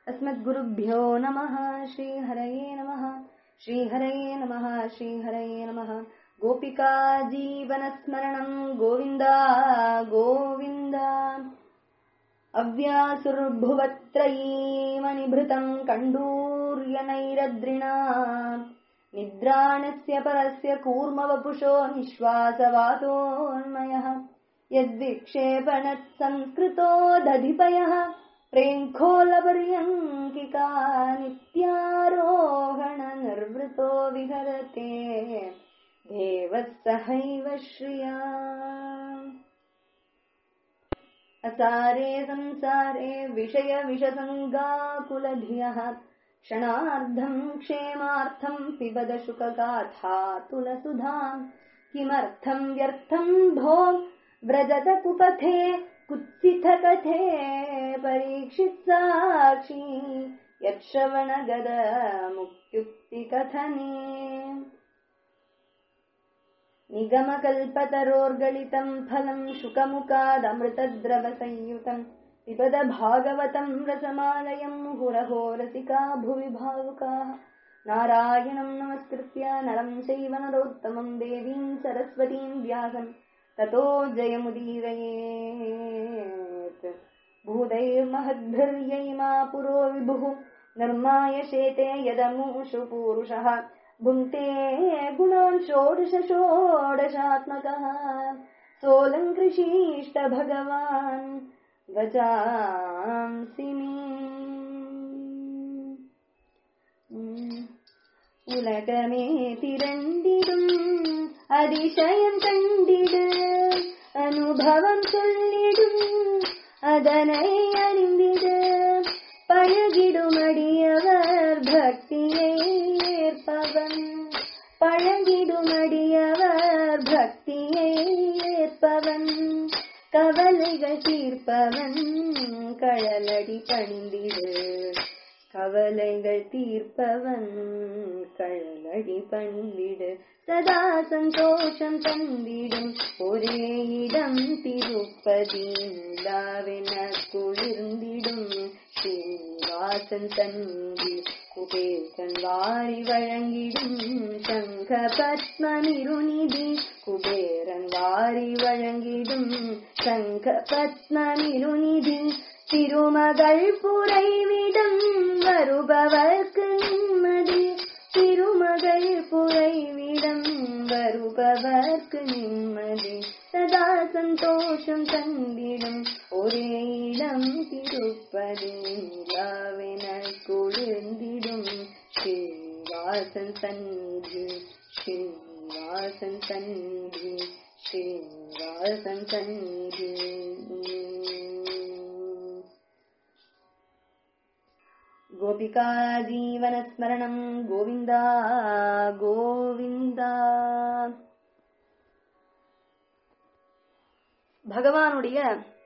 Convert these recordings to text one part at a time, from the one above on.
अस्मद्गुरुभ्यो नमः श्रीहरये नमः श्रीहरये नमः श्रीहरये नमः गोपिका जीवनस्मरणम् गोविन्द गोविन्द अव्यासुर्भुवत्रयीमनिभृतम् कण्डूर्यनैरद्रिणा निद्राणस्य परस्य कूर्मवपुषो निःश्वासवातोन्मयः यद्विक्षेपणः संस्कृतो दधिपयः प्रेङ्खोलपर्यङ्किका नित्यारोहणनिर्वृतो विहरते देवः सहैव श्रिया असारे संसारे विषयविषसङ्गाकुलधियः क्षणार्धम् क्षेमार्थम् पिबद शुकगाथा तुलसुधाम् किमर्थम् व्यर्थम् भो व्रजत कुपथे कुत्सितकथे परीक्षित्साक्षी यच्छवणगद मुक्त्युक्तिकथने निगमकल्पतरोर्गलितम् फलम् शुकमुखादमृतद्रवसंयुतम् पिबद भागवतम् रसमालयम् मुहुरहो रसिका भुवि भावुकाः नारायणम् नमस्कृत्य नरम् चैव नरोत्तमम् देवीम् सरस्वतीम् व्यासम् ततो जयमुदीरयेत् भूतैर्महद्भिर्यैमा पुरो विभुः निर्माय शेते यदमूषु पूरुषः भुङ्क्ते गुणान् षोडश षोडशात्मकः सोऽलङ्कृशीष्ट भगवान् गजांसि உலகமே திரண்டிடும் அதிசயம் கண்டிடு அனுபவம் சொல்லிடும் அதனை அறிந்திடு பழகிடும் அடியவர் பக்தியை ஏற்பவன் பழகிடும் அடியவர் பக்தியை ஏற்பவன் கவலைகள் தீர்ப்பவன் கழலடி பணிந்திடு கவலைகள் தீர்ப்பவன் கழலடி பணிந்திடு சதா சந்தோஷம் தந்திடும் ஒரே இடம் திருப்பதி நிலாவென குளிர்ந்திடும் ஸ்ரீவாசன் தந்தி குபேசன் வாரி வழங்கிடும் சங்க பத்மனிருநிதி குபேரன் வாரி வழங்கிடும் சங்க பத்மனிருநிதி திருமகள் புரைவிடம் வருபவர்க்கு நிம்மதி திருமகள் புரைவிடம் வருபவர்க்கு நிம்மதி சதா சந்தோஷம் தந்திடும் ஒரே இடம் திருப்பதி நிலாவென குளிர்ந்திடும் ஸ்ரீவாசன் சந்நிதி ஸ்ரீவாசன் சந்நிதி ஸ்ரீவாசன் சந்நிதி गोपिका जीवनस्मरणम् गोविन्द கோவிந்தா பகவானுடைய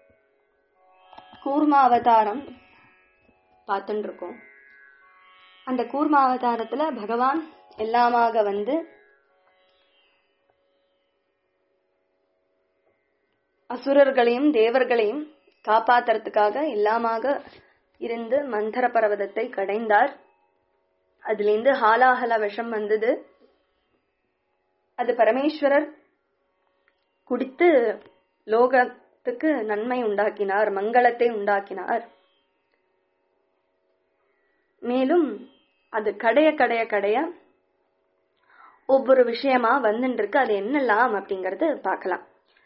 கூர்மா அவதாரம் பார்த்துட்டு இருக்கோம் அந்த கூர்மா அவதாரத்துல பகவான் எல்லாமாக வந்து அசுரர்களையும் தேவர்களையும் காப்பாத்துறதுக்காக எல்லாமாக இருந்து மந்தர பர்வதத்தை கடைந்தார் அதுலேருந்து ஹாலாஹல விஷம் வந்தது அது பரமேஸ்வரர் குடித்து லோகத்துக்கு நன்மை உண்டாக்கினார் மங்களத்தை உண்டாக்கினார் மேலும் அது கடைய கடைய கடைய ஒவ்வொரு விஷயமா வந்துட்டு இருக்கு அது என்னெல்லாம் அப்படிங்கறது பார்க்கலாம்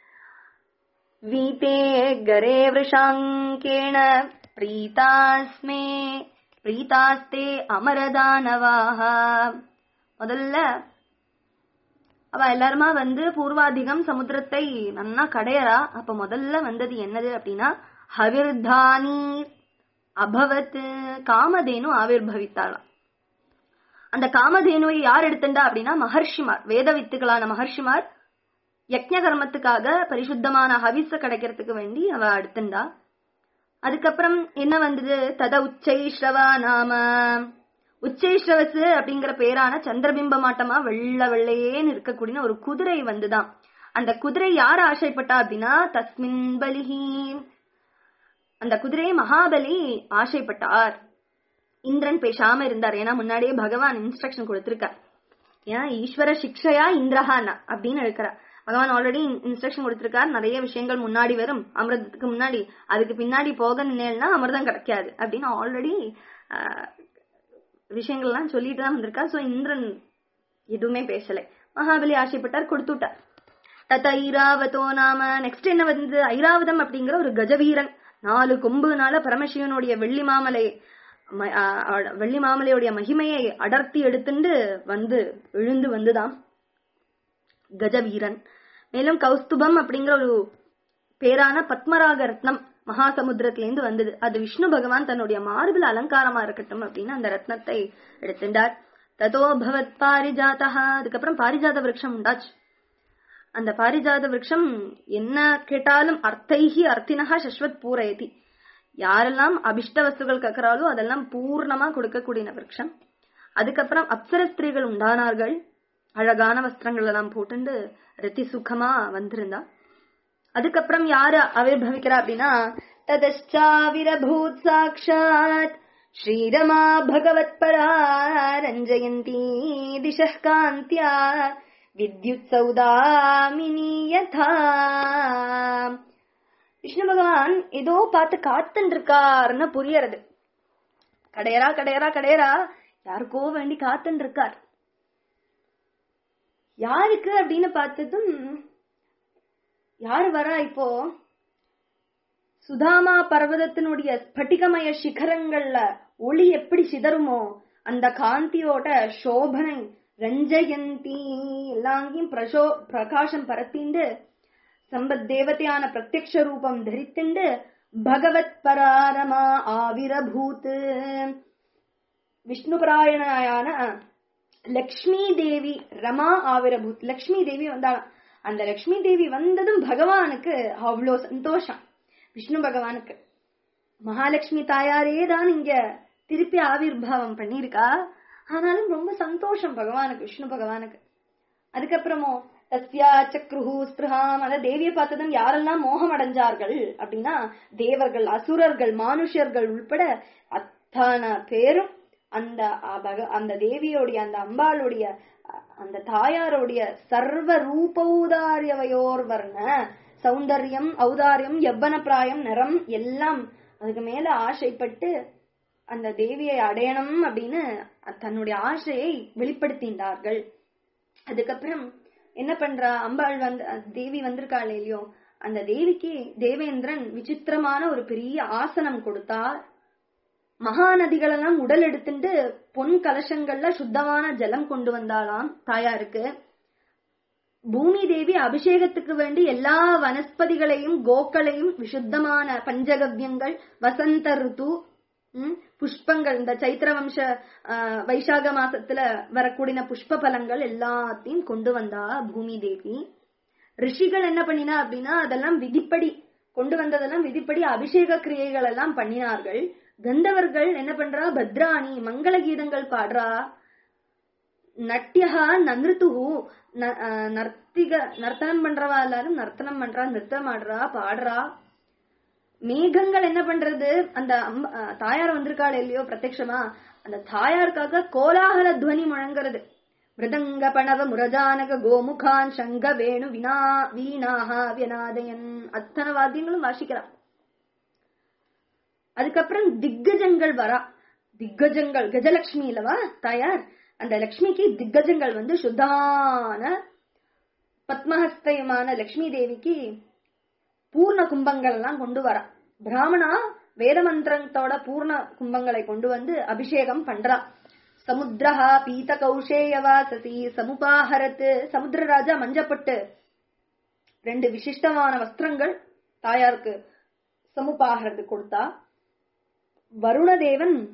வீதே கரே விஷாங்கேண பிரீதாஸ்மே பிரீதாஸ்தே அமரதானவாக முதல்ல அவ எல்லாருமா வந்து பூர்வாதிகம் சமுத்திரத்தை நன்னா கடையறா அப்ப முதல்ல வந்தது என்னது அப்படின்னா ஹவிர்தானி அபவத் காமதேனு ஆவிர்பவித்தாளாம் அந்த காமதேனுவை யார் எடுத்துண்டா அப்படின்னா மகர்ஷிமார் வேத வித்துக்களான மகர்ஷிமார் யக்ஞ கர்மத்துக்காக பரிசுத்தமான ஹவிஸ கிடைக்கிறதுக்கு வேண்டி அவ எடுத்துண்டா அதுக்கப்புறம் என்ன வந்தது தத உச்சைஸ்ரவா நாம உச்சைஸ்ரவசு அப்படிங்கிற பேரான சந்திரபிம்ப மாட்டமா வெள்ள வெள்ளையேன்னு இருக்கக்கூடிய ஒரு குதிரை வந்துதான் அந்த குதிரை யார் ஆசைப்பட்டா அப்படின்னா தஸ்மின் பலிஹி அந்த குதிரையை மகாபலி ஆசைப்பட்டார் இந்திரன் பேசாம இருந்தார் ஏன்னா முன்னாடியே பகவான் இன்ஸ்ட்ரக்ஷன் கொடுத்திருக்கார் ஏன் ஈஸ்வர சிக்ஷையா இந்திரஹானா அப்படின்னு இருக்கிறார் பகவான் ஆல்ரெடி இன்ஸ்ட்ரக்ஷன் கொடுத்திருக்கார் நிறைய விஷயங்கள் முன்னாடி வரும் அமிர்தத்துக்கு முன்னாடி அதுக்கு பின்னாடி போக நின்னேன்னா அமிர்தம் கிடைக்காது அப்படின்னு ஆல்ரெடி விஷயங்கள்லாம் சொல்லிட்டு தான் வந்திருக்கா சோ இந்திரன் எதுவுமே பேசல மகாபலி ஆசைப்பட்டார் கொடுத்துட்டார் தத்த ஐராவதோ நாம நெக்ஸ்ட் என்ன வந்து ஐராவதம் அப்படிங்கிற ஒரு கஜவீரன் நாலு கொம்புனால பரமசிவனுடைய வெள்ளி மாமலை ம- ஆ, ஆ, வெள்ளி மாமலையுடைய மகிமையை அடர்த்தி எடுத்துண்டு வந்து விழுந்து வந்துதான் கஜவீரன் மேலும் கௌஸ்துபம் அப்படிங்கிற ஒரு பேரான பத்மராக ரத்னம் மகாசமுத்திரத்திலேருந்து வந்தது அது விஷ்ணு பகவான் தன்னுடைய மார்பில் அலங்காரமா இருக்கட்டும் அப்படின்னு அந்த ரத்னத்தை எடுத்துட்டார் ததோ பவத் பாரிஜாதா அதுக்கப்புறம் பாரிஜாத விருட்சம் உண்டாச்சு அந்த பாரிஜாத விருட்சம் என்ன கேட்டாலும் அர்த்தைஹி அர்த்தினஹா சஸ்வத் பூரயதி யாரெல்லாம் அபிஷ்ட வஸ்துகள் கேட்கிறாளோ அதெல்லாம் பூர்ணமா கொடுக்கக்கூடிய விருட்சம் அதுக்கப்புறம் அப்சர ஸ்திரீகள் உண்டானார்கள் அழகான வஸ்திரங்கள் எல்லாம் போட்டுண்டு ரத்தி சுகமா வந்திருந்தா அதுக்கப்புறம் யாரு ஆவிர்பவிக்கிறா அப்படின்னா ததச்சாவிரபூத் சாட்சாத் ஸ்ரீரமா பகவத் பரா ரஞ்சயந்தி திசः காந்தியா வித்யுத் சௌதாமினி யதா விஷ்ணு பகவான் ஏதோ பார்த்து காத்துன்னு இருக்காருன்னு புரியறது கடையரா கடையரா கடையரா யாருக்கோ வேண்டி காத்துன்னு இருக்கார் யாருக்கு அப்படின்னு பார்த்ததும் யாரு வரா இப்போ சுதாமா பர்வதத்தினுடைய ஸ்பட்டிகமய சிகரங்கள்ல ஒளி எப்படி சிதறுமோ அந்த காந்தியோட சோபனை ரஞ்சயந்தி எல்லாங்கேயும் பிரசோ பிரகாசம் பரத்திண்டு சம்பத் தேவதையான பிரத்யக்ஷ ரூபம் தரித்துண்டு பகவத் பராரமா ஆவிரபூத் விஷ்ணு பிராயணாயான லக்ஷ்மி தேவி ரமா ஆவிரபூத் லக்ஷ்மி தேவி வந்தாளாம் அந்த லக்ஷ்மி தேவி வந்ததும் பகவானுக்கு அவ்வளோ சந்தோஷம் விஷ்ணு பகவானுக்கு மகாலட்சுமி தாயாரே தான் இங்க திருப்பி ஆவிர்வாவம் பண்ணியிருக்கா ஆனாலும் ரொம்ப சந்தோஷம் பகவானுக்கு விஷ்ணு பகவானுக்கு அதுக்கப்புறமோ தஸ்யா சக்ருஹு ஸ்பிருஹாம் அத தேவியை பார்த்ததும் யாரெல்லாம் மோகம் அடைஞ்சார்கள் அப்படின்னா தேவர்கள் அசுரர்கள் மானுஷர்கள் உள்பட அத்தனை பேரும் அந்த அ, பக- அந்த தேவியோடைய அந்த அம்பாளுடைய அ, அந்த தாயாருடைய சர்வ ரூபௌதாரியவையோர் வர்ண சௌந்தர்யம் ஔதாரியம் யவ்வன பிராயம் நிறம் எல்லாம் அதுக்கு மேல ஆசைப்பட்டு அந்த தேவியை அடையணும் அப்படின்னு தன்னுடைய ஆசையை வெளிப்படுத்தினார்கள் அதுக்கப்புறம் என்ன பண்றா அம்பாள் வந்து அஹ் தேவி வந்திருக்காள் இல்லையோ அந்த தேவிக்கு தேவேந்திரன் விசித்திரமான ஒரு பெரிய ஆசனம் கொடுத்தார் மகாநதிகளெல்லாம் உடல் எடுத்துட்டு பொன் கலசங்கள்ல சுத்தமான ஜலம் கொண்டு வந்தாளாம் தாயாருக்கு பூமி தேவி அபிஷேகத்துக்கு வேண்டி எல்லா வனஸ்பதிகளையும் கோக்களையும் விசுத்தமான பஞ்சகவ்யங்கள் வசந்த ருத்து ம், புஷ்பங்கள் இந்த சைத்திர வம்ச ஆ, வைசாக மாசத்துல வரக்கூடிய புஷ்ப பலங்கள் எல்லாத்தையும் கொண்டு வந்தா பூமி தேவி ரிஷிகள் என்ன பண்ணினா அப்படின்னா அதெல்லாம் விதிப்படி கொண்டு வந்ததெல்லாம் விதிப்படி அபிஷேக கிரியைகள் எல்லாம் பண்ணினார்கள் கந்தவர்கள் என்ன பண்றா பத்ராணி மங்கள கீதங்கள் பாடுறா நட்டியா நன்றுத்துஹு ந- அஹ் நர்த்திக நர்த்தனம் பண்றவா எல்லாரும் நர்த்தனம் பண்றா நிறுத்தம் ஆடுறா பாடுறா மேகங்கள் என்ன பண்றது அந்த அம்ப- அஹ் தாயார் வந்திருக்காள் இல்லையோ பிரத்யக்ஷமா அந்த தாயாருக்காக கோலாகல துவனி முழங்குறது மிருதங்க பணவ முரஜானக கோமுகான் சங்க வேணு வினா வீணாக வியனாதயன் அத்தனை வாத்தியங்களும் வாசிக்கிறான் அதுக்கப்புறம் திக்கஜங்கள் வரா திக்கஜங்கள் கஜலட்சுமி இல்லவா தாயார் அந்த லக்ஷ்மிக்கு திக்கஜங்கள் வந்து சுத்தான பத்மஹஸ்தயமான லக்ஷ்மி தேவிக்கு பூர்ண கும்பங்கள் எல்லாம் கொண்டு வரா பிராமணா வேத மந்திரத்தோட பூர்ண கும்பங்களை கொண்டு வந்து அபிஷேகம் பண்றா சமுத்திரஹா பீத கௌஷேயவாசசி சமுபாஹரத்து சமுத்திரராஜா மஞ்சப்பட்டு ரெண்டு விசிஷ்டமான வஸ்திரங்கள் தாயாருக்கு சமுபாகரத்து கொடுத்தா வருணதேவன்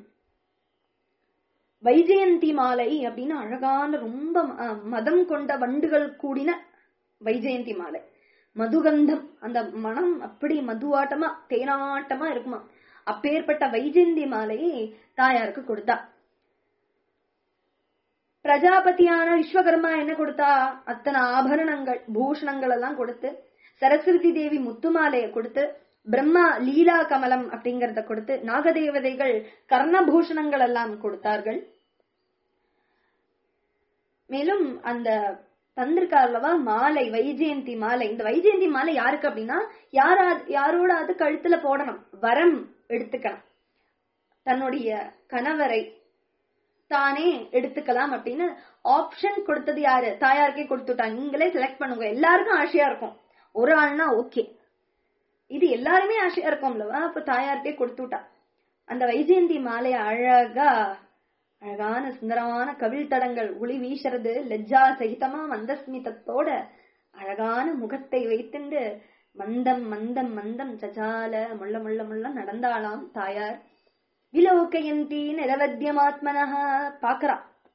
வைஜெயந்தி மாலை அப்படின்னு அழகான ரொம்ப அஹ், மதம் கொண்ட வண்டுகள் கூடின வைஜெயந்தி மாலை மதுகந்தம் அந்த மனம் அப்படி மதுவாட்டமா தேனாட்டமா இருக்குமா அப்பேற்பட்ட வைஜெயந்தி மாலையை தாயாருக்கு கொடுத்தா பிரஜாபதியான விஸ்வகர்மா என்ன கொடுத்தா அத்தனை ஆபரணங்கள் பூஷணங்கள் எல்லாம் கொடுத்து சரஸ்வதி தேவி முத்துமாலையை கொடுத்து பிரம்மா லீலா கமலம் அப்படிங்கறத கொடுத்து நாகதேவதைகள் கர்ணபூஷணங்கள் எல்லாம் கொடுத்தார்கள் மேலும் அந்த தந்திருக்கார்லவா மாலை வைஜெயந்தி மாலை இந்த வைஜெயந்தி மாலை யாருக்கு அப்படின்னா யாரா யாரோடாவது கழுத்துல போடணும் வரம் எடுத்துக்கணும் தன்னுடைய கணவரை தானே எடுத்துக்கலாம் அப்படின்னு ஆப்ஷன் கொடுத்தது யாரு தாயாருக்கே கொடுத்துட்டாங்க நீங்களே செலக்ட் பண்ணுங்க எல்லாருக்கும் ஆசையா இருக்கும் ஒரு ஆள்னா ஓகே இது எல்லாருமே ஆசையா இருக்கும்லவா அப்ப தாயார்கிட்டே கொடுத்துட்டா அந்த வைஜெயந்தி மாலை அழகா அழகான சுந்தரமான கவிழ் தடங்கள் ஒளி வீசுறது லெஜ்ஜா சகிதமா மந்தஸ்மிதத்தோட அழகான முகத்தை வைத்துண்டு மந்தம் மந்தம் மந்தம் சஜால முள்ள முள்ள முள்ள நடந்தாளாம் தாயார் விலோகயந்தி நிரவத்தியமாத்மனஹ பாக்குறா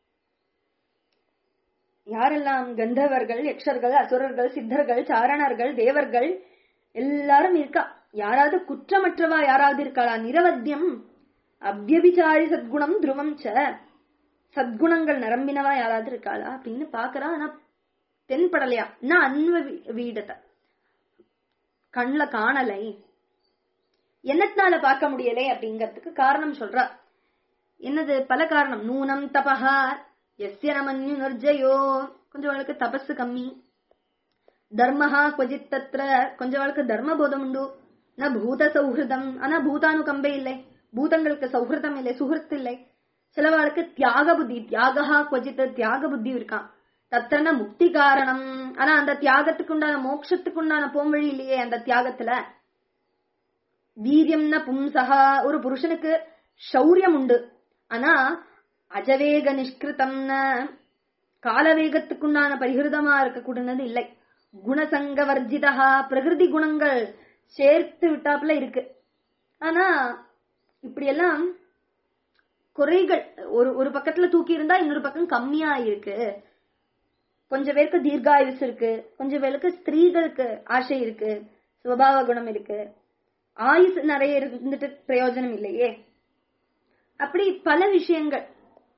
யாரெல்லாம் கந்தவர்கள் யக்ஷர்கள் அசுரர்கள் சித்தர்கள் சாரணர்கள் தேவர்கள் எல்லாரும் இருக்கா யாராவது குற்றமற்றவா யாராவது இருக்காளா நிரவத்தியம் அவ்யபிச்சாரி சத்குணம் துருவம் ச சத்குணங்கள் நிரம்பினவா யாராவது இருக்காளா அப்படின்னு பாக்குறா ஆனா தென்படலையா நான் அன்வ வீடத்தை கண்ணுல காணலை என்னத்தினால பார்க்க முடியலை அப்படிங்கறதுக்கு காரணம் சொல்றா என்னது பல காரணம் நூனம் தபஹா எஸ்ய நமன்யு நர்ஜயோ கொஞ்சம் அவளுக்கு தபசு கம்மி தர்மஹா கொஜித் தத்ர கொஞ்சம் அவளுக்கு தர்ம போதம் உண்டு ந பூத சௌஹிருதம் ஆனா பூதானுகம்பே இல்லை பூதங்களுக்கு சௌஹிருதம் இல்லை சுகிருத் இல்லை சிலவாளுக்கு தியாக புத்தி தியாகஹா கொஜித் தியாக புத்தி இருக்கான் தத்தன முக்தி காரணம் ஆனா அந்த தியாகத்துக்கு உண்டான மோட்சத்துக்கு உண்டான போம்வழி இல்லையே அந்த தியாகத்துல வீரியம்ன பும்சகா ஒரு புருஷனுக்கு சௌரியம் உண்டு ஆனா அஜவேக நிஷ்கிருதம்ன காலவேகத்துக்குண்டான பரிகிருதமா இருக்கக்கூடாது இல்லை குணசங்க வர்ஜிதா பிரகிருதி குணங்கள் சேர்த்து விட்டாப்புல இருக்கு ஆனா இப்படியெல்லாம் குறைகள் ஒரு ஒரு பக்கத்துல தூக்கி இருந்தா இன்னொரு பக்கம் கம்மியா இருக்கு கொஞ்சம் பேருக்கு தீர்காயுசு இருக்கு கொஞ்சம் பேருக்கு ஸ்திரீகளுக்கு ஆசை இருக்கு சுபாவ குணம் இருக்கு ஆயுசு நிறைய இருந்துட்டு பிரயோஜனம் இல்லையே அப்படி பல விஷயங்கள்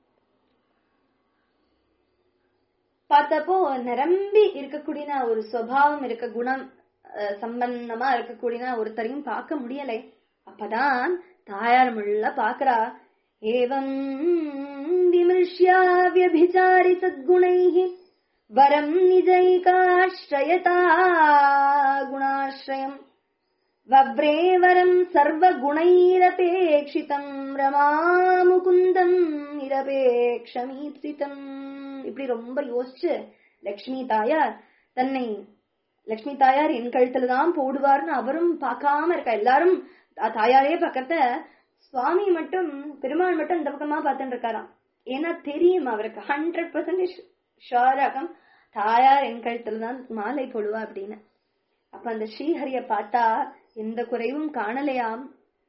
பார்த்தப்போ நிரம்பி இருக்கக்கூடிய ஒரு சுவாவம் இருக்க குணம் சம்பந்தமா இருக்கக்கூடிய ஒருத்தரையும் பார்க்க முடியலை அப்பதான் தாயார் முள்ள பாக்குறா ஏவம் விமர்ஷ்யா வியபிச்சாரி சத்குணைஹி வரம் நிஜைகாஸ்ரயதா குணாஸ்ரயம் வவ்ரே வரம் சர்வகுணைரபேட்சிதம் ரமா முகுந்தம் நிரபேக்ஷமீப்சிதம் இப்படி ரொம்ப யோசிச்சு லக்ஷ்மி தாயார் தன்னை லக்ஷ்மி தாயார் என் கழுத்துல தான் போடுவார்னு அவரும் பார்க்காம இருக்கா எல்லாரும் தாயாரே பக்கத்த சுவாமி மட்டும் பெருமாள் மட்டும் இந்த பக்கமா பார்த்துட்டு இருக்காராம் ஏன்னா தெரியும் அவருக்கு ஹண்ட்ரட் பர்சன்டேஜ் ஷோராகம் தாயார் என் கழுத்துல தான் மாலை போடுவா அப்படின்னு அப்ப அந்த ஸ்ரீஹரிய பார்த்தா எந்த குறைவும் காணலையாம்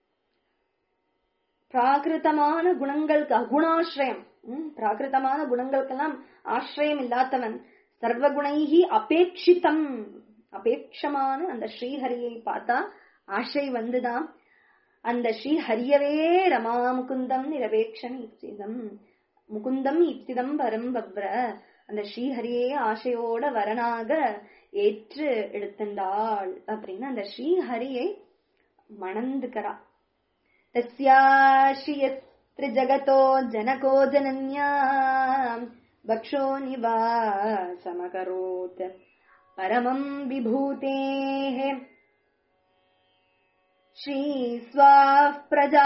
பிராகிருத்தமான குணங்களுக்கு அகுணாசிரயம் பிராகிருத்தமான குணங்களுக்கெல்லாம் ஆசிரியம் இல்லாதவன் சர்வகுணைகி அபேட்சிதம் அபேட்சமான அந்த ஸ்ரீஹரியை பார்த்தா ஆசை வந்துதான் அந்த ஸ்ரீஹரியவே ரமா முகுந்தம் நிரபேக்ஷம் இப்சிதம் முகுந்தம் இப்சிதம் வரம் பப்ர அந்த ஸ்ரீஹரியே ஆசையோட வரனாக ஏற்று எடுத்திருந்தாள் அப்படின்னு அந்த ஸ்ரீஹரியை மணந்துக்கிறா தஸ்யாஸ்ரீயஸ்திரிஜகதோ ஜனகோ ஜனன்யா பக்ஷோ நிவாசமகரோத் பரமம் விபூதேः श्रीस्वाः प्रजा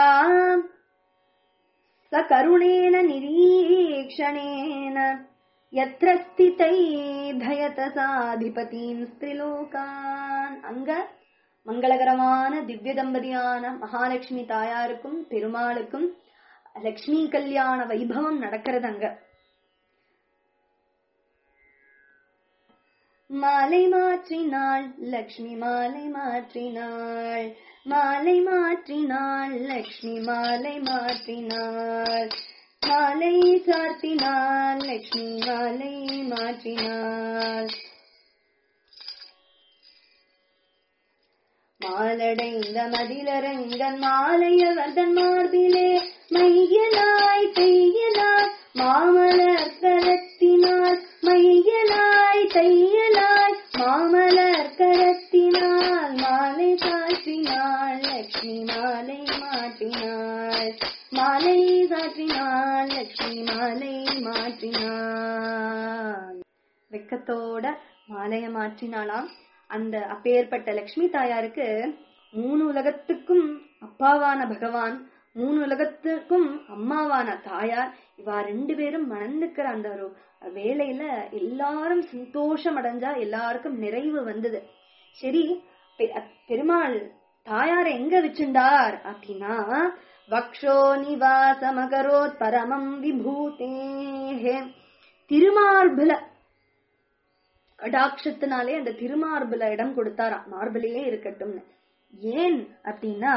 सकरुणेन निरीक्षणेन यत्र ஸ்திதைர்தயத சாதிபதீன் ஸ்திரிலோகான் அங்க மங்களகரமான திவ்ய தம்பதியான மகாலட்சுமி தாயாருக்கும் பெருமாளுக்கும் லக்ஷ்மி கல்யாண வைபவம் நடக்கிறது அங்க மாலை மாற்றினாள் லக்ஷ்மி மாலை மாற்றினாள் மாலை மாற்றினாள் லக்ஷ்மி மாலை மாற்றினாள் மாலை சார்த்தினாள் லக்ஷ்மி மாலை மாற்றினாள் மாலடைந்த மதிலரங்கன் மாலையவர்தன் மார்பிலே மையலாய் தையலாய் மாமலர் கரத்தினாள் மையலாய் தையலாய் மாமலர் கரத்தினாள் மாலை சாற்றினாள் சாற்றினாள் லக்ஷ்மி மாலை மாற்றினாள் வெக்கத்தோட மாலைய மாற்றினாளாம் அந்த அப்பேற்பட்ட லக்ஷ்மி தாயாருக்கு மூணு உலகத்துக்கும் அப்பாவான பகவான் மூணு உலகத்துக்கும் அம்மாவான தாயார் இவா ரெண்டு பேரும் மணந்துக்கிற அந்த ஒரு வேலையில எல்லாரும் சந்தோஷம் அடைஞ்சா எல்லாருக்கும் நிறைவு வந்தது சரி பெ- பெருமாள் தாயார எங்க வச்சுண்டார் அப்படின்னா வக்ஷோ நிவாசமகரோத் பரமம் விபூதே திருமார்புல கடாட்சத்தினாலே அந்த திருமார்புல இடம் கொடுத்தாராம் மார்பிலேயே இருக்கட்டும்னு ஏன் அப்படின்னா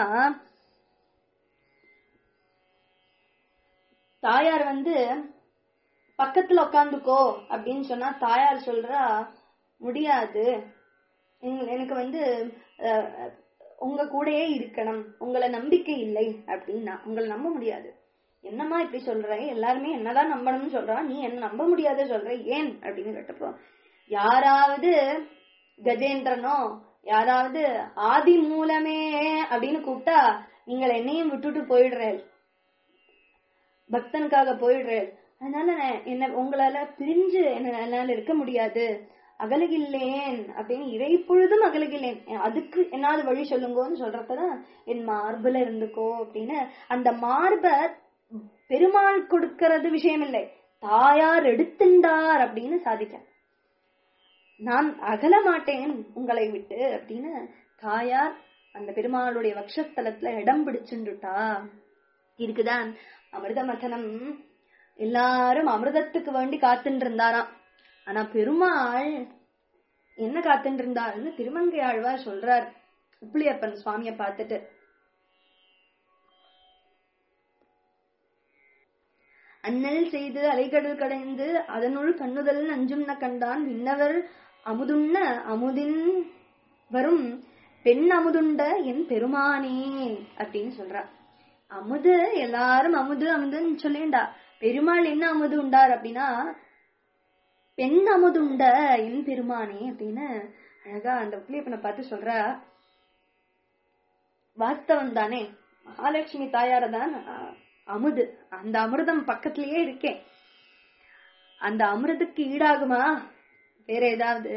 தாயார் வந்து பக்கத்துல உட்காந்துக்கோ அப்படின்னு சொன்னா தாயார் சொல்றா முடியாது எங்க- எனக்கு வந்து அஹ், உங்க கூடயே இருக்கணும் உங்களை நம்பிக்கை இல்லை அப்படின்னா உங்களை நம்ப முடியாது என்னம்மா இப்படி சொல்ற எல்லாருமே என்னதான் நம்பணும்னு சொல்றா நீ என்ன நம்ப முடியாத சொல்ற ஏன் அப்படின்னு கேட்டப்போ யாராவது கஜேந்திரனோ யாராவது ஆதி மூலமே அப்படின்னு கூப்பிட்டா நீங்கள் என்னையும் விட்டுட்டு போயிடுறேன் பக்தனுக்காக போயிடுறேன் அதனால நான் என்ன உங்களால பிரிஞ்சு என்ன என்னால இருக்க முடியாது அகலகில்லேன் அப்படின்னு இறை பொழுதும் அகலகில்லேன் அதுக்கு என்னாவது வழி சொல்லுங்கோன்னு சொல்றப்பதான் என் மார்புல இருந்துக்கோ அப்படின்னு அந்த மார்ப பெருமாள் கொடுக்கறது விஷயம் இல்லை தாயார் எடுத்துண்டார் அப்படின்னு சாதிக்க நான் அகல மாட்டேன் உங்களை விட்டு அப்படின்னு தாயார் அந்த பெருமாளுடைய வக்ஷஸ்தலத்துல இடம் பிடிச்சுண்டுட்டா இருக்குதான் அமிர்த மதனம் எல்லாரும் அமிர்தத்துக்கு வேண்டி காத்துட்டு இருந்தாராம் ஆனா பெருமாள் என்ன காத்துட்டு இருந்தாருன்னு திருமங்கை ஆழ்வார் சொல்றார் உப்பிலியப்பன் சுவாமிய பார்த்துட்டு அண்ணல் செய்து அலைகடல் கடைந்து அதனுள் கண்ணுதல் நஞ்சுண்ண கண்டான் விண்ணவர் அமுதுண்ண அமுதின் வரும் பெண் அமுதுண்ட என் பெருமானே அப்படின்னு சொல்றார் அமுது எல்லாரும் அமுது அமுதுன்னு சொல்லிண்டா பெருமாள் என்ன அமுது உண்டார் அப்படின்னா பெண் அமுதுண்ட என் பெருமானே அப்படின்னு அழகா அந்த புளியப்பனை பார்த்து சொல்றா வாஸ்தவம் தானே மகாலட்சுமி தாயார தான் அஹ், அமுது அந்த அமிர்தம் பக்கத்திலேயே இருக்கேன் அந்த அமிர்தத்துக்கு ஈடாகுமா வேற ஏதாவது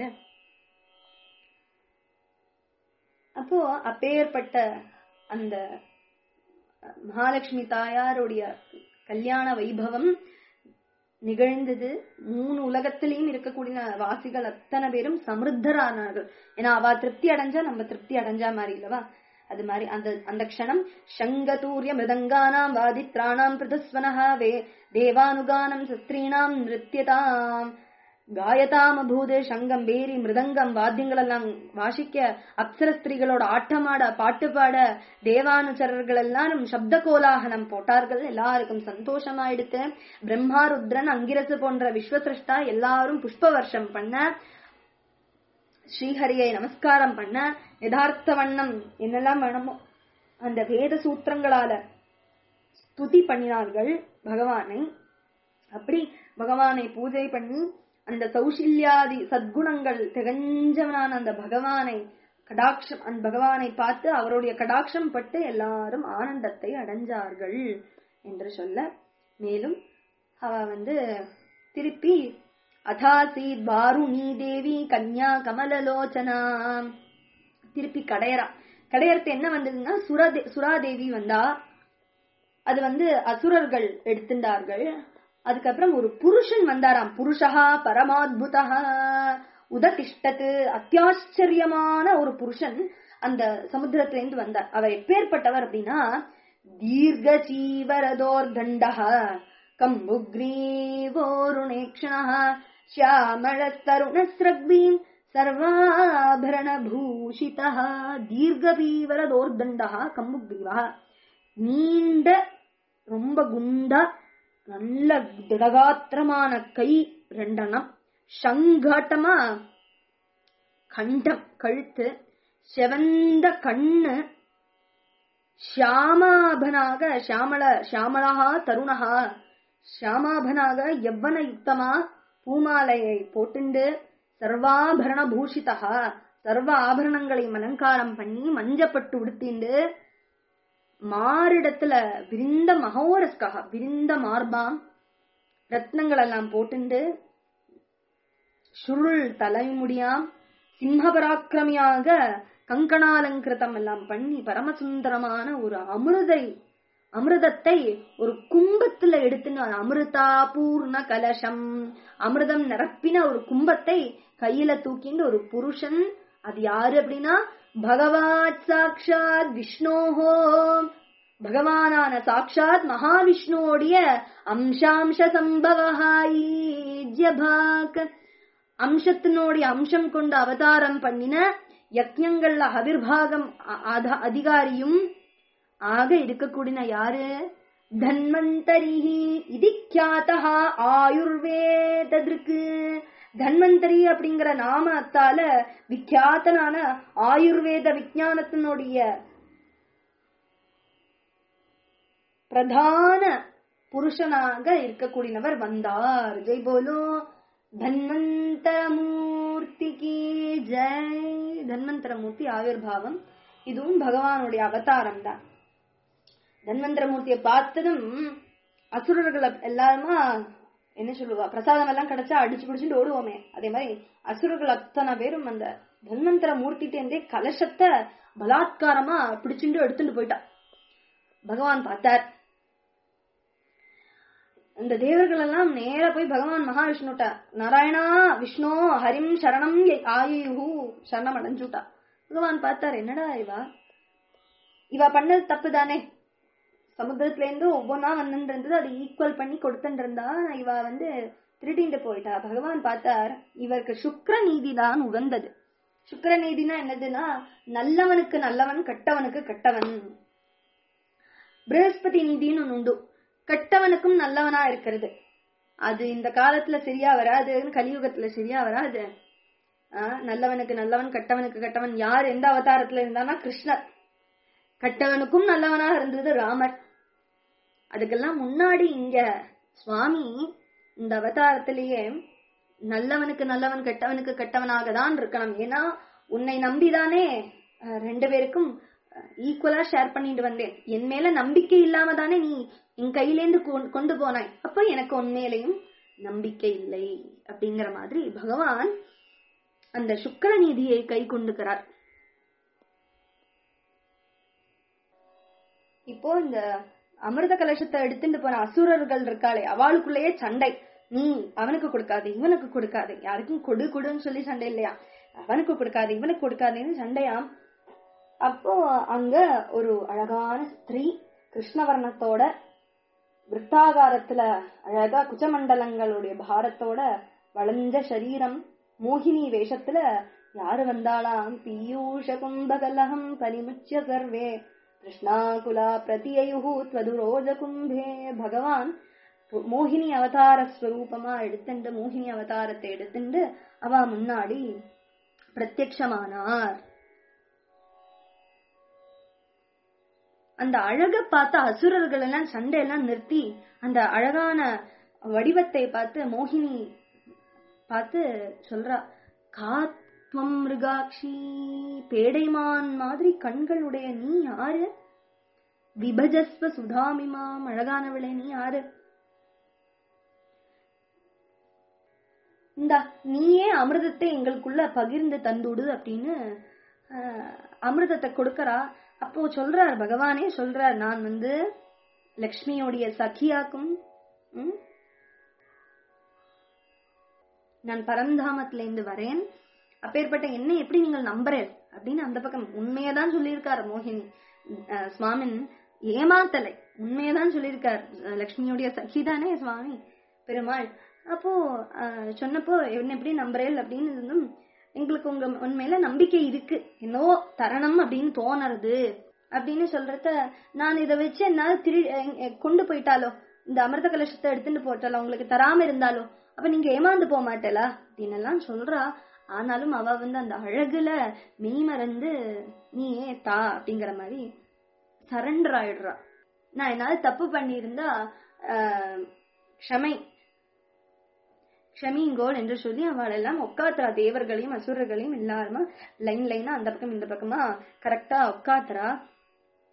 அப்போ அப்பேற்பட்ட அந்த மகாலட்சுமி தாயாருடைய கல்யாண வைபவம் நிகழ்ந்தது மூணு உலகத்திலையும் இருக்கக்கூடிய வாசிகள் அத்தனை பேரும் சமிருத்தரானார்கள் ஏன்னா அவ திருப்தி அடைஞ்சா நம்ம திருப்தி அடைஞ்சா மாதிரி இல்லவா அது மாதிரி அந்த அந்த க்ஷணம் சங்கதூரிய மிருதங்கானாம் வாதித்ராணாம் பிரதஸ்வனஹ வே தேவானுகானம் சஸ்திரீணாம் நிருத்தியதாம் காயதாம் அபூது சங்கம் பேரி மிருதங்கம் வாத்தியங்கள் எல்லாம் வாசிக்க அப்சர ஸ்திரீகளோட ஆட்டமாட பாட்டு பாட தேவானுச்சரர்கள் எல்லாரும் சப்த கோலாகலம் போட்டார்கள் எல்லாருக்கும் சந்தோஷமாயிடுத்து பிரம்மா ருத்ரன் அங்கிரசு போன்ற விஸ்வசிருஷ்டா எல்லாரும் புஷ்ப வருஷம் பண்ண ஸ்ரீஹரியை நமஸ்காரம் பண்ண யதார்த்த வண்ணம் என்னெல்லாம் வேணுமோ அந்த வேத சூத்திரங்களால ஸ்துதி பண்ணினார்கள் பகவானை அப்படி பகவானை பூஜை பண்ணி அந்த சௌஷில்யாதி சத்குணங்கள் திகஞ்சவனான அந்த பகவானை கடாட்சம் அந்த பகவானை பார்த்து அவருடைய கடாட்சம் பட்டு எல்லாரும் ஆனந்தத்தை அடைஞ்சார்கள் என்று சொல்ல மேலும் அவ வந்து திருப்பி அதாசீத் வாருணி தேவி கன்யா கமலலோச்சனா திருப்பி கடையறா கடையறது என்ன வந்ததுன்னா சுரதே சுராதேவி வந்தா அது வந்து அசுரர்கள் எடுத்துட்டார்கள் அதுக்கப்புறம் ஒரு புருஷன் வந்தாராம் புருஷா பரமாத்புதா உததிஷ்டத்து அத்தியாச்சரியமான ஒரு புருஷன் அந்த சமுத்திரத்திலிருந்து வந்தார் அவர் எப்பேற்பட்டவர் அப்படின்னா தீர்க்க சீவரதோர் தண்டக கம்புக்ரீவோருணேக்ஷண श्यामळस्तरुणस्रग्वीम् सर्वाभरणभूषितः தீர்க்கபீவரதோர்தண்டா கம்புக்ரீவா நீண்ட ரொம்ப குண்டா நல்ல திடகாத்திரமான கை ரெண்டெண்ணம் சங்காட்டமா கண்டம் கழுத்து செவந்த கண்ணு ஷியாமாபனாக ஷியாமள ஷியாமளா தருணஹா ஷியாமாபனாக எவ்வன யுக்தமா பூமாலையை போட்டுண்டு சர்வாபரண பூஷிதா சர்வ ஆபரணங்களையும் அலங்காரம் பண்ணி மஞ்சப்பட்டு உடுத்திண்டு மாறிடத்துல விரிந்த மகோரஸ்காக விரிந்த மார்பாம் ரத்னங்கள் எல்லாம் போட்டுண்டு சுருள் தலைமுடியாம் சிம்மபராக்கிரமியாக கங்கணாலங்கிருதம் எல்லாம் பண்ணி பரமசுந்தரமான ஒரு அமிர்தை அமிர்தத்தை ஒரு கும்பத்துல எடுத்துன்னு அமிர்தா பூர்ண கலசம் அமிர்தம் நிரப்பின ஒரு கும்பத்தை கையில தூக்கிண்டு ஒரு புருஷன் அது யாரு அப்படின்னா பகவாத் சாக்ஷாத் விஷ்ணோஹோ பகவானான சாக்ஷாத் மகாவிஷ்ணுவோடைய அம்சாம்ச சம்பவஹாயிஜபாக் அம்சத்தினுடைய அம்சம் கொண்டு அவதாரம் பண்ணின யக்ஞங்கள்ல அவிர்வாகம் அ- அத- அதிகாரியும் ஆக இருக்கக்கூடிய யாரு தன்வந்தரிஹி இது கியாத்தா ஆயுர்வேதற்கு தன்வந்தரி அப்படிங்கிற நாமத்தால விக்கியாத்தனான ஆயுர்வேத விஞ்ஞானத்தினுடைய பிரதான புருஷனாக இருக்கக்கூடியவர் வந்தார் ஜெய் போலோ தன்வந்தரமூர்த்திக்கு ஜெய் தன்வந்தரமூர்த்தி ஆவிர்வாவம் இதுவும் பகவானுடைய அவதாரம் தான் தன்வந்தரமூர்த்தியை பார்த்ததும் அசுரர்கள் எல்லாருமா என்ன சொல்லுவா பிரசாதம் எல்லாம் கிடைச்சா அடிச்சு பிடிச்சுட்டு ஓடுவோமே அதே மாதிரி அசுரர்கள் அத்தனை பேரும் அந்த தன்வந்தர மூர்த்திட்டேந்தே கலசத்தை பலாத்காரமா பிடிச்சுட்டு எடுத்துட்டு போயிட்டா பகவான் பார்த்தார் இந்த தேவர்கள் எல்லாம் நேரா போய் பகவான் மகாவிஷ்ணுட்ட நாராயணா விஷ்ணு ஹரிம் சரணம் ஆயுஹு சரணம் அடைஞ்சுட்டா பகவான் பார்த்தார் என்னடா இவா இவ பண்ணது தப்பு தானே சமுத்திரத்துல இருந்து ஒவ்வொன்னா வந்துருந்தது அது ஈக்குவல் பண்ணி கொடுத்துட்டு இருந்தா இவ வந்து திருடிட்டு போயிட்டா பகவான் பார்த்தார் இவருக்கு சுக்ர நீதி தான் உகந்தது சுக்ர நீதினா என்னதுன்னா நல்லவனுக்கு நல்லவன் கெட்டவனுக்கு கெட்டவன் பிரகஸ்பதி நீதின்னு ஒண்ணு உண்டு கெட்டவனுக்கும் நல்லவனா இருக்கிறது அது இந்த காலத்துல சரியா வராது கலியுகத்துல சரியா வராது ஆஹ் நல்லவனுக்கு நல்லவன் கெட்டவனுக்கு கெட்டவன் யார் எந்த அவதாரத்துல இருந்தானா கிருஷ்ணர் கெட்டவனுக்கும் நல்லவனாக இருந்தது ராமர் அதுக்கெல்லாம் முன்னாடி இங்க சுவாமி இந்த அவதாரத்திலேயே நல்லவனுக்கு நல்லவன் கெட்டவனுக்கு கெட்டவனாக தான் இருக்கணும் ஏன்னா உன்னை நம்பிதானே அஹ், ரெண்டு பேருக்கும் ஈக்குவலா ஷேர் பண்ணிட்டு வந்தேன் என் மேல நம்பிக்கை இல்லாம தானே நீ என் கையிலேந்து கொ- கொண்டு போனாய் அப்ப எனக்கு உன் மேலையும் நம்பிக்கை இல்லை அப்படிங்கிற மாதிரி பகவான் அந்த சுக்கர நீதியை கை கொண்டுக்கிறார் இப்போ இந்த அமிர்த கலசத்தை எடுத்துட்டு போன அசுரர்கள் இருக்காளே அவளுக்குள்ளேயே சண்டை நீ அவனுக்கு கொடுக்காது இவனுக்கு கொடுக்காது யாருக்கும் கொடு கொடுன்னு சொல்லி சண்டை இல்லையா அவனுக்கு கொடுக்காது இவனுக்கு கொடுக்காதுன்னு சண்டையாம் அப்போ அங்க ஒரு அழகான ஸ்திரீ கிருஷ்ணவர்ணத்தோட விருத்தாகாரத்துல அழகா குச்சமண்டலங்களுடைய பாரத்தோட வளைஞ்ச சரீரம் மோகினி வேஷத்துல யாரு வந்தாளாம் பீயூஷ கும்பகலகம் பரிமுச்சிய சர்வே கிருஷ்ணாகுலா பிரதியயுகு துவதுரோஜ கும்பே பகவான் மோகினி அவதார ஸ்வரூபமா எடுத்துண்டு மோகினி அவதாரத்தை எடுத்துண்டு அவ முன்னாடி பிரத்யக்ஷமானார் அந்த அழக பார்த்த அசுரர்கள் எல்லாம் சண்டை எல்லாம் நிறுத்தி அந்த அழகான வடிவத்தை பார்த்து மோகினி பார்த்து சொல்றா காத்வம் மிருகாட்சி பேடைமான் மாதிரி கண்களுடைய நீ யாரு விபஜஸ்வ சுதாமிமாம் அழகானவளே நீ யாரு இந்தா நீயே அமிர்தத்தை எங்களுக்குள்ள பகிர்ந்து தந்துடு அப்படின்னு ஆஹ், அமிர்தத்தை கொடுக்கறா அப்போ சொல்றார் பகவானே சொல்றார் நான் வந்து லக்ஷ்மியோடைய சகியாக்கும் ம், நான் பரந்தாமத்துல இருந்து வரேன் அப்பேற்பட்ட என்ன எப்படி நீங்கள் நம்புறேன் அப்படின்னு அந்த பக்கம் உண்மையதான் சொல்லியிருக்கார் மோகினி அஹ், சுவாமின் ஏமாத்தலை உண்மையதான் சொல்லியிருக்கார் அஹ், லக்ஷ்மியுடைய சகி தானே சுவாமி பெருமாள் அப்போ அஹ், சொன்னப்போ என்ன எப்படி நம்புறேன் அப்படின்னு இருந்தும் எங்களுக்கு உங்க உண்மையில நம்பிக்கை இருக்கு என்னவோ தரணும் அப்படின்னு தோணுறது அப்படின்னு சொல்றத நான் இதை வச்சு என்னால திரு எ- எ- கொண்டு போயிட்டாலோ இந்த அமிர்த கலசத்தை எடுத்துட்டு போட்டாலோ உங்களுக்கு தராம இருந்தாலோ அப்ப நீங்க ஏமாந்து போக மாட்டேலா அப்படின்னு எல்லாம் சொல்றா ஆனாலும் அவ வந்து அந்த அழகுல மெய்மறந்து நீயே தா அப்படிங்கிற மாதிரி சரண்டர் ஆயிடுறா நான் என்னால தப்பு பண்ணியிருந்தா ஆஹ், க்ஷமை க்ஷமிங்கோல் என்று சொல்லி அவள் எல்லாம் உட்காத்துறா தேவர்களையும் அசுரர்களையும் எல்லாருமா லைன் லைனா அந்த பக்கம் இந்த பக்கமா கரெக்டா உட்காத்துறா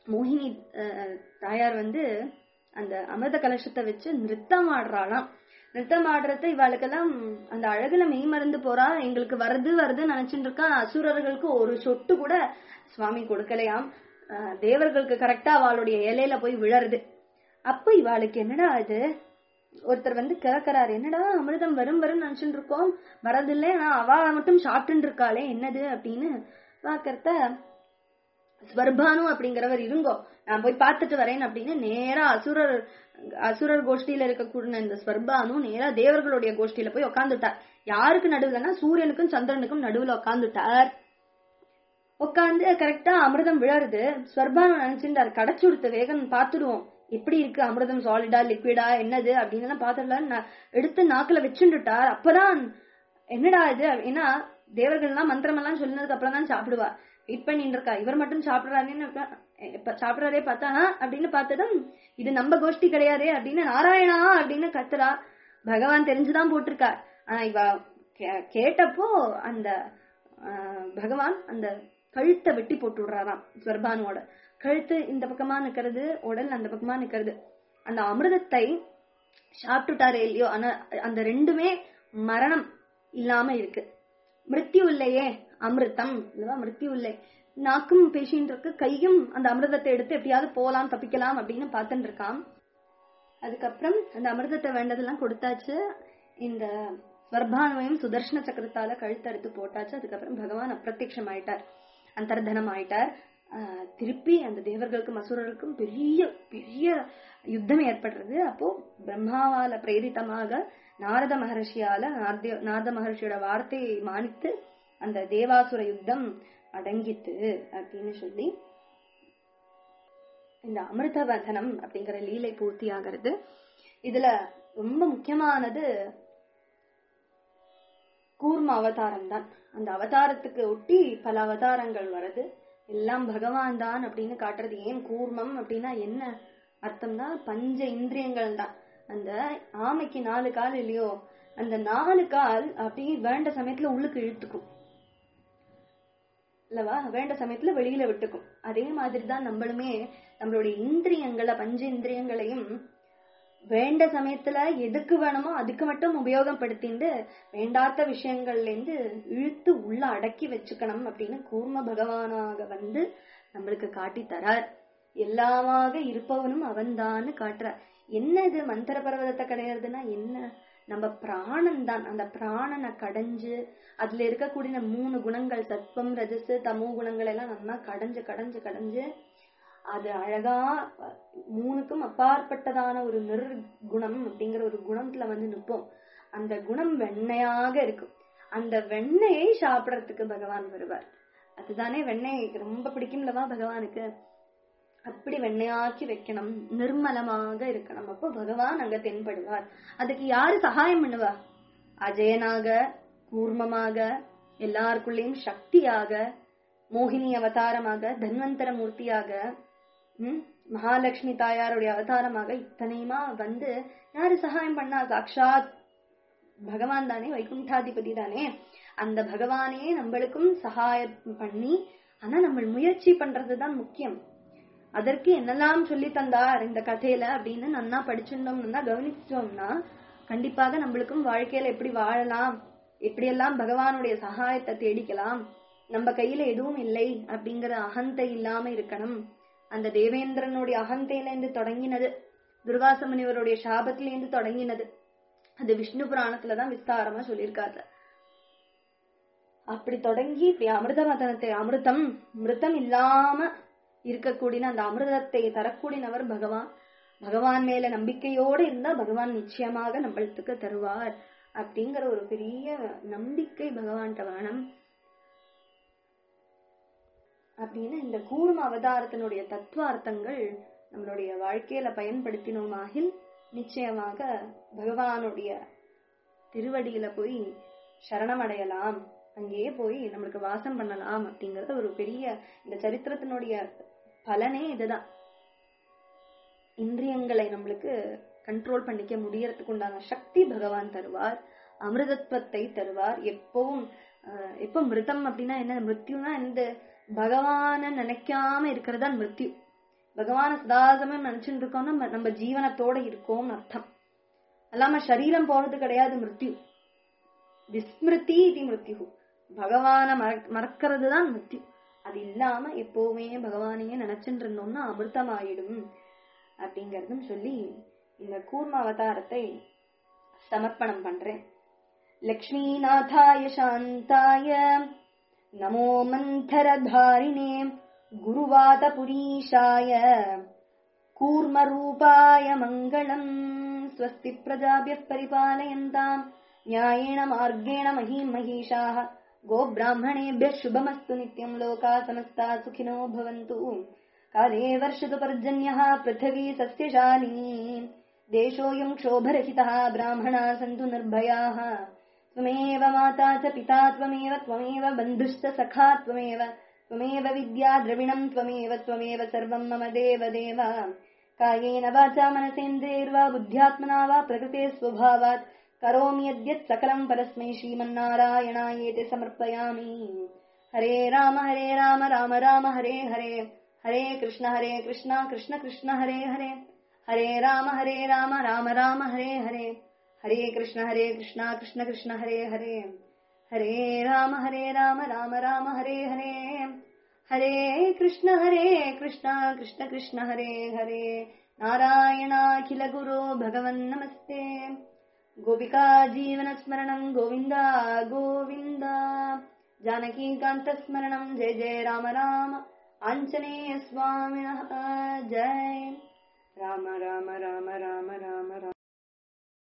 மோகினி அஹ், தாயார் வந்து அந்த அமிர்த கலசத்தை வச்சு நிறுத்தம் ஆடுறாளாம் நிறுத்தம் ஆடுறத இவாளுக்கெல்லாம் அந்த அழகுல மெய் மறந்து போறா எங்களுக்கு வருது வருதுன்னு நினைச்சிட்டு இருக்கா அசுரர்களுக்கு ஒரு சொட்டு கூட சுவாமி கொடுக்கலையாம் அஹ், தேவர்களுக்கு கரெக்டா அவளுடைய இலையில போய் விழருது அப்ப இவாளுக்கு என்னடா இது ஒருத்தர் வந்து கேக்குறாரு என்னடா அமிர்தம் வரும் வரும் நினைச்சுட்டு இருக்கோம் வரதில்லை ஆனா அவ மட்டும் சாப்பிட்டு இருக்காளே என்னது அப்படின்னு பாக்கறத ஸ்வர்பானு அப்படிங்கிறவர் இருங்கோ நான் போய் பார்த்துட்டு வரேன் அப்படின்னு நேரா அசுரர் அசுரர் கோஷ்டியில இருக்கக்கூடிய இந்த ஸ்வர்பானு நேரா தேவர்களுடைய கோஷ்டியில போய் உட்காந்துட்டார் யாருக்கு நடுவுலன்னா சூரியனுக்கும் சந்திரனுக்கும் நடுவுல உட்காந்துட்டார் உட்காந்து கரெக்டா அமிர்தம் விழருது ஸ்வர்பானு நினைச்சிருந்தார் கடைச்சு கொடுத்த வேகம் பார்த்துடுவோம் எப்படி இருக்கு அமிர்தம் சாலிடா லிக்விடா என்னது அப்படின்னு எல்லாம் பாத்துடலான்னு எடுத்து நாக்குல வச்சுட்டார் அப்பதான் என்னடா இது ஏன்னா தேவர்கள் எல்லாம் மந்திரம் எல்லாம் சொல்லினதுக்கு அப்புறம் தான் சாப்பிடுவா வெயிட் பண்ணிட்டு இருக்கா இவர் மட்டும் சாப்பிடுறாருன்னு இப்ப சாப்பிடுறாரே பார்த்தா "ஆ" அப்படின்னு பார்த்ததும் இது நம்ம கோஷ்டி கிடையாதே அப்படின்னு நாராயணா அப்படின்னு கத்துறா பகவான் தெரிஞ்சுதான் போட்டிருக்கார் ஆனா இவ கே- கேட்டப்போ அந்த ஆஹ், பகவான் அந்த கழுத்தை வெட்டி போட்டு விடுறாராம் ஸ்வர்பானுவோட கழுத்து இந்த பக்கமா நிக்கிறது உடல் அந்த பக்கமா நிக்கிறது அந்த அமிர்தத்தை சாப்பிட்டுட்டாரே இல்லையோ ஆனா அந்த ரெண்டுமே மரணம் இல்லாம இருக்கு மிருத்யு இல்லையே அமிர்தம் இல்லவா மிருத்யு இல்லை நாக்கும் பேசின்னு இருக்கு கையும் அந்த அமிர்தத்தை எடுத்து எப்படியாவது போலாம் தப்பிக்கலாம் அப்படின்னு பார்த்துட்டு இருக்கான் அதுக்கப்புறம் அந்த அமிர்தத்தை வேண்டதெல்லாம் கொடுத்தாச்சு இந்த ஸ்வர்பானுவையும் சுதர்ஷன சக்கரத்தால கழுத்தறுத்து போட்டாச்சு அதுக்கப்புறம் பகவான் அப்பிரத்யக்ஷம் ஆயிட்டார் அந்தர்தனம் ஆயிட்டார் ஆஹ் திருப்பி அந்த தேவர்களுக்கும் அசுரர்களுக்கும் பெரிய பெரிய யுத்தம் ஏற்படுறது அப்போ பிரம்மாவால பிரேரிதமாக நாரத மகர்ஷியால நார்த- நாரத மகர்ஷியோட வார்த்தையை மானித்து அந்த தேவாசுர யுத்தம் அடங்கித்து அப்படின்னு சொல்லி இந்த அமிர்தவதனம் அப்படிங்கிற லீலை பூர்த்தி ஆகிறது இதுல ரொம்ப முக்கியமானது கூர்ம அவதாரம் தான் அந்த அவதாரத்துக்கு ஒட்டி பல அவதாரங்கள் வருது எல்லாம் பகவான் தான் அப்படின்னு காட்டுறது ஏன் கூர்மம் அப்படின்னா என்ன அர்த்தம்னா பஞ்ச இந்திரியங்கள் தான் அந்த ஆமைக்கு நாலு கால் இல்லையோ அந்த நாலு கால் அப்படியே வேண்ட சமயத்துல உள்ளுக்கு இழுத்துக்கும் இல்லவா வேண்ட சமயத்துல வெளியில விட்டுக்கும் அதே மாதிரி தான் நம்மளுமே நம்மளுடைய இந்திரியங்களை பஞ்ச இந்திரியங்களையும் வேண்ட சமயத்துல எதுக்கு வேணுமோ அதுக்கு மட்டும் உபயோகப்படுத்திண்டு வேண்டாத்த விஷயங்கள்ல இருந்து இழுத்து உள்ள அடக்கி வச்சுக்கணும் அப்படின்னு கூர்ம பகவானாக வந்து நம்மளுக்கு காட்டி தரார் எல்லாமாக இருப்பவனும் அவன்தான்னு காட்டுறார் என்ன இது மந்திர பர்வதத்தை கிடையாதுன்னா என்ன நம்ம பிராணன் தான் அந்த பிராணனை கடைஞ்சு அதுல இருக்கக்கூடிய மூணு குணங்கள் சத்வம் ரஜஸ் தமோ குணங்கள் எல்லாம் நல்லா கடைஞ்சு கடைஞ்சு கடைஞ்சு அது அழகா அஹ், மூணுக்கும் அப்பாற்பட்டதான ஒரு நிர்குணம் அப்படிங்கிற ஒரு குணத்துல வந்து நிற்போம் அந்த குணம் வெண்ணையாக இருக்கும் அந்த வெண்ணையை சாப்பிடறதுக்கு பகவான் வருவார் அதுதானே வெண்ணெய் ரொம்ப பிடிக்கும்லவா பகவானுக்கு அப்படி வெண்ணையாக்கி வைக்கணும் நிர்மலமாக இருக்கணும் அப்போ பகவான் அங்க தென்படுவார் அதுக்கு யாரு சகாயம் பண்ணுவா அஜயனாக கூர்மமாக எல்லாருக்குள்ளேயும் சக்தியாக மோகினி அவதாரமாக தன்வந்தர மூர்த்தியாக ம், மகாலட்சுமி தாயாருடைய அவதாரமாக இத்தனையுமா வந்து யாரு சகாயம் பண்ணா சாக்ஷாத் பகவான் தானே வைகுண்டாதிபதி தானே அந்த பகவானே நம்மளுக்கும் சகாயம் பண்ணி ஆனா நம்ம முயற்சி பண்றதுதான் முக்கியம் அதற்கு என்னெல்லாம் சொல்லி தந்தார் இந்த கதையில அப்படின்னு நன்னா படிச்சிருந்தோம்னா கவனிச்சோம்னா கண்டிப்பாக நம்மளுக்கும் வாழ்க்கையில எப்படி வாழலாம் எப்படியெல்லாம் பகவானுடைய சகாயத்தை தேடிக்கலாம் நம்ம கையில எதுவும் இல்லை அப்படிங்கிற அகந்தை இல்லாம இருக்கணும் அந்த தேவேந்திரனுடைய அகந்தையில இருந்து தொடங்கினது துர்வாச முனிவருடைய சாபத்தில இருந்து தொடங்கினது அது விஷ்ணு புராணத்துலதான் விஸ்தாரமா சொல்லியிருக்காரு அப்படி தொடங்கி இப்படி அமிர்த மதனத்தை அமிர்தம் மிருதம் இல்லாம இருக்கக்கூடிய அந்த அமிர்தத்தை தரக்கூடியவர் பகவான் பகவான் மேல நம்பிக்கையோடு இருந்தா பகவான் நிச்சயமாக நம்மளுக்கு தருவார் அப்படிங்கிற ஒரு பெரிய நம்பிக்கை பகவான்கிட்ட வேணும் அப்படின்னு இந்த கூர்ம அவதாரத்தினுடைய தத்துவார்த்தங்கள் நம்மளுடைய வாழ்க்கையில பயன்படுத்தினோமாகில் நிச்சயமாக பகவானுடைய திருவடியில போய் சரணமடையலாம் அங்கேயே போய் நம்மளுக்கு வாசம் பண்ணலாம் அப்படிங்கறது ஒரு பெரிய இந்த சரித்திரத்தினுடைய பலனே இதுதான் இந்திரியங்களை நம்மளுக்கு கண்ட்ரோல் பண்ணிக்க முடியறதுக்கு உண்டான சக்தி பகவான் தருவார் அமிர்தத்வத்தை தருவார் எப்பவும் ஆஹ், எப்போ மிருதம் அப்படின்னா என்ன மிருத்யுனா இந்த பகவான நினைக்காம இருக்கிறதா மிருத்யு பகவான சதாசமயம் நினைச்சுட்டு இருக்கோம் நம்ம நம்ம ஜீவனத்தோட இருக்கோம்னு அர்த்தம் அல்லாம சரீரம் போறது கிடையாது மிருத்யு விஸ்மிருதி இது மிருத்யு பகவான மறக் மறக்கிறது தான் மிருத்யு அது இல்லாம எப்பவுமே பகவானையே நினைச்சுட்டு இருந்தோம்னா அமிர்தமாயிடும் அப்படிங்கறதும் சொல்லி இந்த கூர்ம அவதாரத்தை சமர்ப்பணம் பண்றேன் லக்ஷ்மீநாதாய சாந்தாய நமோ மந்தரதாரிணே குருவாதபுரீஷாய कूर्मरूपाय मङ्गलम् स्वस्ति प्रजाभ्यः परिपालयन्ताम् न्यायेण मार्गेण महीम् महिषाः गोब्राह्मणेभ्यः शुभमस्तु नित्यम् लोकाः समस्ता सुखिनो भवन्तु काले वर्षतु पर्जन्यः पृथिवी सस्यशालिनी देशोऽयम् क्षोभरहितः ब्राह्मणाः सन्तु निर्भयाः त्वमेव माता च पिता त्वमेव त्वमेव बन्धुश्च सखा त्वमेव त्वमेव विद्या द्रविणम् त्वमेव त्वमेव सर्वम् मम देव देव कायेन वाचा मनसेन्द्रियैर्वा बुद्ध्यात्मना वा प्रकृते स्वभावात् करोमि यद्यत् सकलम् परस्मै श्रीमन्नारायणायेति समर्पयामि हरे राम हरे राम राम राम हरे हरे हरे कृष्ण हरे कृष्ण कृष्ण कृष्ण हरे हरे हरे राम हरे राम राम राम हरे हरे हरे कृष्ण हरे कृष्ण कृष्ण कृष्ण हरे हरे हरे राम हरे राम राम राम हरे हरे हरे कृष्ण हरे कृष्ण कृष्ण कृष्ण हरे हरे नारायणाखिल गुरो भगवन् नमस्ते गोपिका जीवनस्मरणम् गोविन्द गोविन्द जानकीकान्तस्मरणम् जय जय राम राम आञ्जनेय स्वामिनः जय राम राम राम राम राम राम